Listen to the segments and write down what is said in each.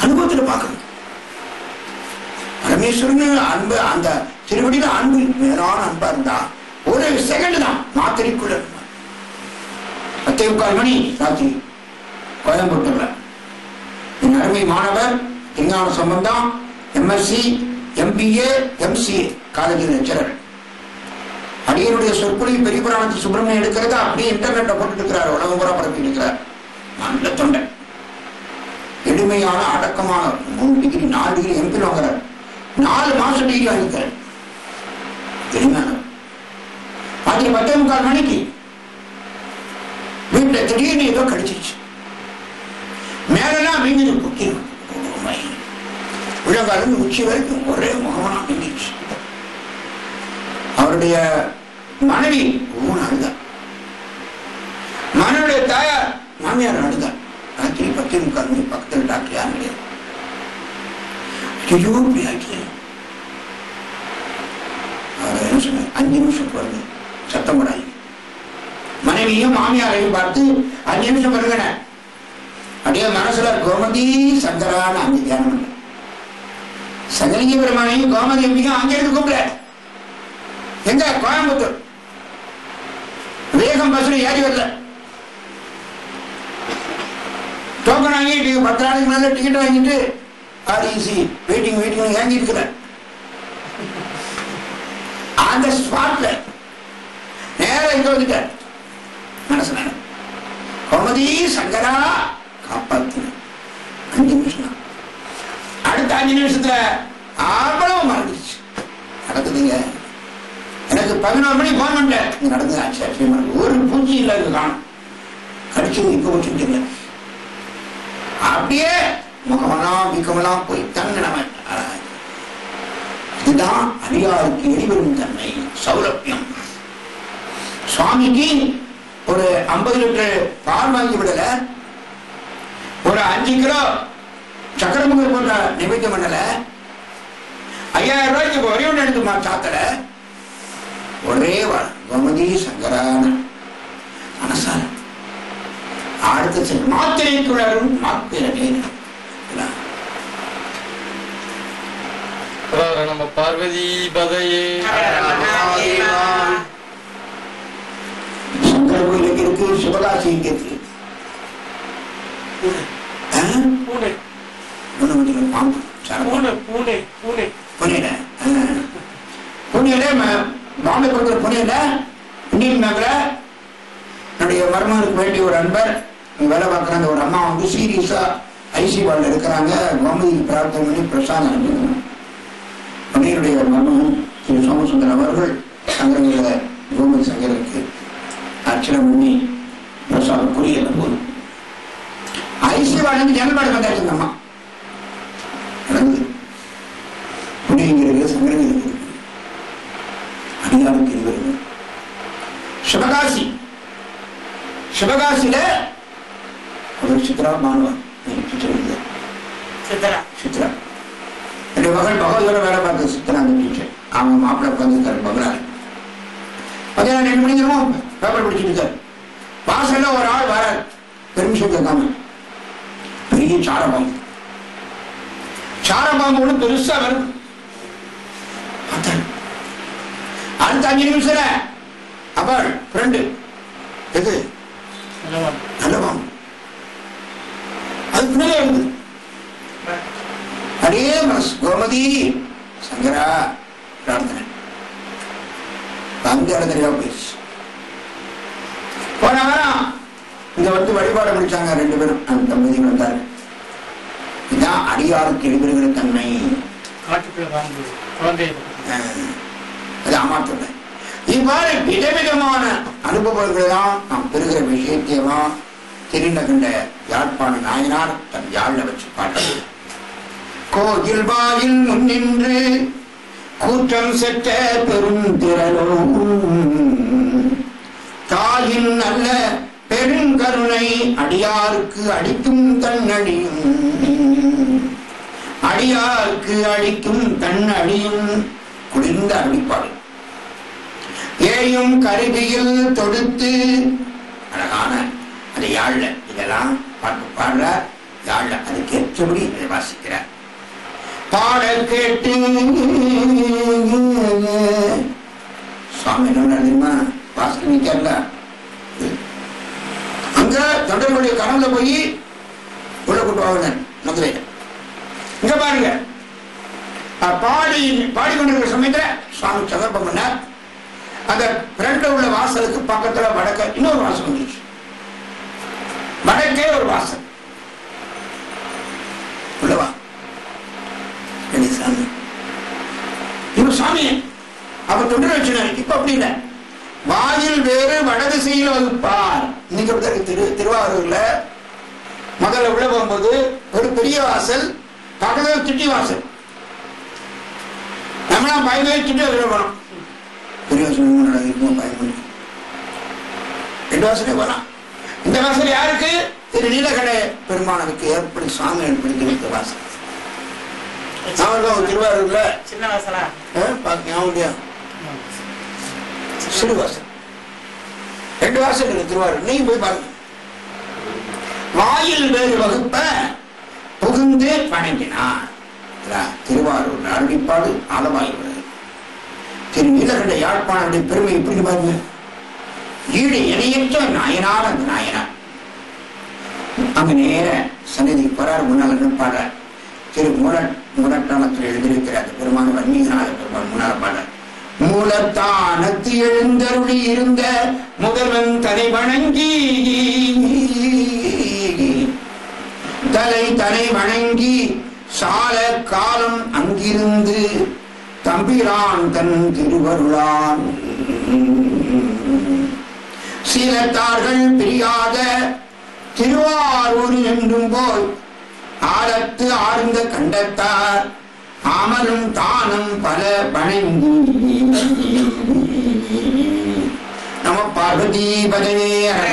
அனுபவத்துல பார்க்கணும் பரமேஸ்வரன் அன்பு அந்த திருவடியில அன்பு மேலான அன்பா இருந்தா ஒரு செகண்ட் தான் மாத்திரைக்குள்ள இருந்தான் பத்தே முக்கால் மணி ராத்திரி கோயம்புத்தூர்ல என் அருமை மாணவர் விஞ்ஞான சம்பந்தம் எம்எஸ்சி எம்பிஏ எம்சிஏ காலேஜில் லெக்சரர் அடியனுடைய சொற்பொழிவு பெரிய புராணத்தில் சுப்பிரமணியம் எடுக்கிறத அப்படியே இன்டர்நெட்டை போட்டு இருக்கிறார் உலகம் பூரா பரப்பி இருக்கிறார் நல்ல தொண்டை எளிமையான அடக்கமான மூணு டிகிரி நாலு டிகிரி எம்பி வாங்குறார் நாலு மாசம் டிகிரி வாங்கிக்கிறார் எளிமையான ராத்திரி பத்தே முக்கால் மணிக்கு வீட்டுல திடீர்னு ஏதோ கடிச்சிருச்சு மேலெல்லாம் வீங்குது புத்தி உள்ளங்காலிருந்து உச்சி வரைக்கும் ஒரே முகமனா வீங்கிடுச்சு அவருடைய மனைவி ஊன அழுதா மனைவியுடைய தாயார் மாமியார் அழுதா ராத்திரி பத்தே முக்கால் மணி பக்கத்தில் டாக்டர் யாரும் கிடையாது ஐயோ இப்படி ஆச்சு அவர் என்ன சொன்னார் அஞ்சு நிமிஷம் வருது சத்தம் போடாது மனைவியும் மாமியாரையும் பார்த்து அஞ்சு நிமிஷம் வருங்கண்ண அப்படியே மனசுல கோமதி சங்கரான அஞ்சு தியானம் பண்ண சங்கலிங்க பெருமானையும் கோமதி எம்பியும் அங்கே இருந்து கூப்பிட எங்க கோயம்புத்தூர் வேகம் பஸ்ல ஏறி வரல டோக்கன் வாங்கிட்டு பத்து நாளைக்கு மேல டிக்கெட் வாங்கிட்டு ஆர்இசி வெயிட்டிங் வெயிட்டிங் வாங்கி இருக்கிறேன் அந்த ஸ்பாட்ல நேரா இங்க வந்துட்டார் மனசுல கோமதி சங்கரா காப்பாத்து அஞ்சு நிமிஷம் தான். அடுத்த அஞ்சு நிமிஷத்துல அவ்வளவு மறந்துச்சு நடக்குதுங்க எனக்கு பதினோரு மணி போன் பண்ணேன் இது நடந்தது ஆச்சு ஆச்சரியமா இருக்கு. ஒரு பூச்சி இல்ல இருக்கு காணும் கடிச்சது இப்ப வச்சுட்டு தெரியல அப்படியே முகமெல்லாம் வீக்கமெல்லாம் போய் தங்கினவன் இதுதான் அடியாருக்கு எரிவரும் தன்மை சௌலபியம் சுவாமிக்கு ஒரு ஐம்பது லிட்டர் பால் வாங்கி விடல ஒரு அஞ்சு கிலோ சக்கரமுக போட்ட நிமித்தம் பண்ணல ஐயாயிரம் ரூபாய்க்கு ஒரே ஒன்று எடுத்துமா சாத்தல ஒரே வாழ் கோமதி சங்கரான மனசால அடுத்த செல் மாத்திரைக்குள்ளரும் மாத்திரமே ஹர நம பார்வதி பதையே சங்கர கோயிலுக்கு இருக்கு சிவகாசி இங்க இருக்கு ஆ? பூனை ஒண்ணு மட்டும் பாம்பு சரபம் பூனை பூனை பூனை புரியல புரியல பாம்பே கொடுக்குற புரியல இந்தியன் பேங்க்ல என்னுடைய மருமகனுக்கு வேண்டிய ஒரு அன்பர் இங்க வேலை பார்க்குற அந்த ஒரு அம்மா வந்து சீரியஸா ஐசி வார்டில் இருக்கிறாங்க கோமதி பிரார்த்தனை பண்ணி பிரசாதம் அனுப்பிடுவோம் என்னுடைய மருமகன் திரு சோமசுந்தர் அவர்கள் சங்கரங்கள கோமதி சங்கருக்கு அர்ச்சனை பண்ணி பிரசாதம் புரியல போது ஐசி வார்டு ஜனபாடு வந்தாச்சு இந்த அம்மா நடந்தது புண்ணியங்கிறது சங்கரங்கிறது அடியாருக்கு இருக்கிறது சிவகாசி சிவகாசியில ஒரு சித்ரா மாணவன் சித்திரம் சித்தரா சித்ரா என்னுடைய மகள் பகவதோட வேலை பார்த்த சித்ரா அந்த டீச்சர் அவங்க மாப்பிள்ளை உட்காந்துருக்காரு பகலாறு மதியானம் ரெண்டு மணிக்கிறோம் பேப்பர் படிச்சுட்டு இருக்காரு வாசல்ல ஒரு ஆள் வர பெர்மிஷன் கேட்காம பெரிய சாரபாம்பு சாரபாம்பு ஒண்ணு பெருசா வரும் பார்த்தாரு. அடுத்த அஞ்சு நிமிஷத்துல அவள் ஃப்ரெண்டு எது நல்ல பாம்பு அது பின்னாலே இருக்குது அடே மனசு கோமதி சங்கரா பிரார்த்தனை அந்த இடத்துல போயிடுச்சு போன வாரம் இங்க வந்து வழிபாடு முடிச்சாங்க ரெண்டு பேரும் அந்த தம்பதி வந்தாரு இதான் அடியாருக்கு எழுதுகிற தன்மை காட்டுக்குள்ள பாம்பு குழந்தை அஹ், அது அம்மா சொன்னேன் இவ்வாறு விதவிதமான அனுபவங்களை தான் நாம் பெறுகிற விஷயத்தையெல்லாம் தெரிந்த கண்ட யாழ்ப்பாண நாயனார் தன் யாழ்ல வச்சு பாடுறது கோயில் வாயில் முன்னின்று கூற்றம் செற்ற பெரும் திரளும் தாயின் நல்ல பெருங்கருணை அடியாருக்கு அடிக்கும் தன்னடியும் அடியாருக்கு அடிக்கும் தன் அடியும் குளிர்ந்த அடிப்பாடு ஏயும் கருவியில் தொடுத்து அழகான அந்த யாழ்ல இதெல்லாம் பாட்டு பாடுற யாழ்ல அதுக்கு ஏற்றபடி இதை வாசிக்கிறார் பாட கேட்டு சுவாமி என்ன தெரியுமா வாசனை நிக்கல அங்க தொண்டர்களுடைய கனவுல போய் உள்ள கொண்டு வாங்க மதுரையில இங்க பாருங்க அஹ் பாடி பாடிக்கொண்டிருக்கிற சமயத்துல சுவாமி சந்தர்ப்பம் பண்ணார் அந்த பிரண்ட உள்ள வாசலுக்கு பக்கத்துல வடக்க இன்னொரு வாசல் வந்துச்சு வடக்கே ஒரு வாசல் உள்ளவா ரெடி சாமி இவர் சாமி அவர் தொண்டர் வச்சினார் இப்ப அப்படி இல்லை வாயில் வேறு வடதிசையில் வகுப்பார் இன்னைக்கு அப்படிதான் இருக்கு திரு திருவாரூர்ல முதல்ல உள்ள போகும்போது ஒரு பெரிய வாசல் பக்கத்துல திட்டி வாசல் நம்மளாம் பயமே திட்டி உள்ள போனோம் பெரிய வாசல் இருக்கும் பயப்படும் ரெண்டு வாசலே போலாம் இந்த வாசல் யாருக்கு திரு நீலகடை பெருமானனுக்கு ஏற்படி சாமி ஏற்படுத்தி வைத்த வாசல் அவர்கள் திருவாரூர்ல சின்ன வாசலா அஹ், பாக்க ஞாபகம் இல்லையா? சிறு வாசல் ரெண்டு வாசல் இருக்கு திருவாரூர் நீங்க போய் பாருங்க வாயில் வேறு வகுப்ப புகுந்து வணங்கினார் இல்ல, திருவாரூர் அருளிப்பாடு ஆலவாய் வருது திரு நீலகண்ட யாழ்ப்பாணனுடைய பெருமை எப்படி பாருங்க ஈடு இணையற்ற நாயனார் அந்த நாயனார் அங்க நேர சன்னதி போறார் முன்னால் நிற்பாட திரு மூல மூலட்டானத்தில் எழுதியிருக்கிற அந்த பெருமான வன்மீகநாத பெருமான் முன்னால் பாட மூலத்தானத்து எழுந்தருளி இருந்த முதல்வன் தலை வணங்கி தலை தலை வணங்கி சால காலம் அங்கிருந்து தம்பிரான் தன் திருவருளான் சீலத்தார்கள் பிரியாத திருவாரூர் என்றும் போய் ஆழத்து ஆழ்ந்த கண்டத்தார் அமலும் தானும் பல வணங்கி நம பார்வதி பதவே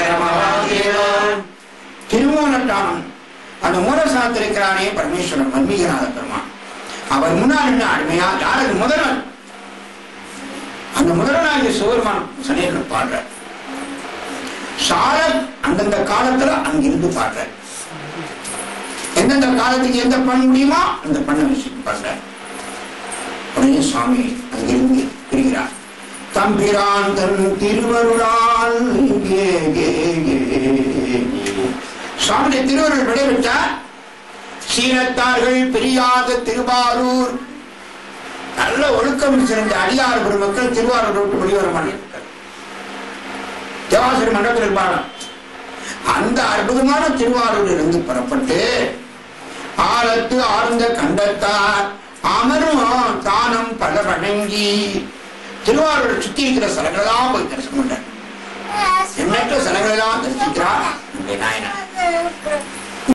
திருமூலட்டானம் அந்த மூலசாத்திருக்கிறானே பரமேஸ்வரன் வன்மீகநாத பெருமான் அவர் முன்னால் நின்று அருமையா யாருக்கு முதல்வன் அந்த முதல்வனாகிய சிவருமான் சனியர்கள் பாடுறார் சார அந்தந்த காலத்துல அங்கிருந்து பாடுற எந்தெந்த காலத்துக்கு எந்த பண்ண முடியுமோ அந்த பண்ண விஷயம் பண்ற உடனே சுவாமி அங்கிருந்து பிரிகிறார் தம்பிரான் தன் திருவருளால் கே, கே, கே, கே. சுவாமியுடைய திருவருள் விடைபெற்றார் சீனத்தார்கள் பிரியாத திருவாரூர் நல்ல ஒழுக்கம் சிறந்த அடியார் பெருமக்கள் திருவாரூர் விட்டு வெளிவர மாட்டேன் தேவாசிரி மண்டபத்தில் இருப்பாங்க அந்த அற்புதமான திருவாரூரில் இருந்து புறப்பட்டு ஆழத்து ஆழ்ந்த கண்டத்தார் அமரும் தானம் பல வணங்கி திருவாரூர் சுத்தி இருக்கிற ஸ்தலங்களெல்லாம் போய் தரிசனம் பண்ணார் எண்ணற்ற ஸ்தலங்களெல்லாம் தரிசிக்கிறார் நம்முடைய நாயனார்